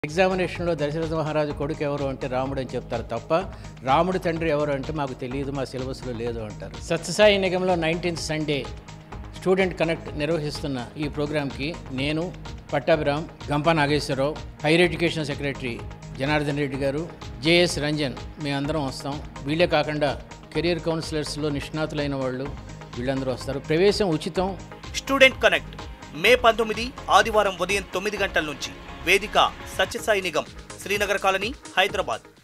ఎగ్జామినేషన్లో దశరథ మహారాజు కొడుకు ఎవరు అంటే రాముడు అని చెప్తారు తప్ప రాముడి తండ్రి ఎవరు అంటే మాకు తెలియదు మా సిలబస్లో లేదు అంటారు సత్యసాయి నిగంలో నైన్టీన్త్ సండే స్టూడెంట్ కనెక్ట్ నిర్వహిస్తున్న ఈ ప్రోగ్రాంకి నేను Pattabhiram Gampa Nageswararao higher education secretary Janardhan Reddy garu JS Ranjan మేమందరం వస్తాం వీళ్ళే కాకుండా కెరియర్ కౌన్సిలర్స్లో నిష్ణాతులైన వాళ్ళు వీళ్ళందరూ వస్తారు ప్రవేశం ఉచితం స్టూడెంట్ కనెక్ట్ మే పంతొమ్మిది ఆదివారం ఉదయం తొమ్మిది గంటల నుంచి వేదిక సత్యసాయి నిగం శ్రీనగర్ కాలనీ హైదరాబాద్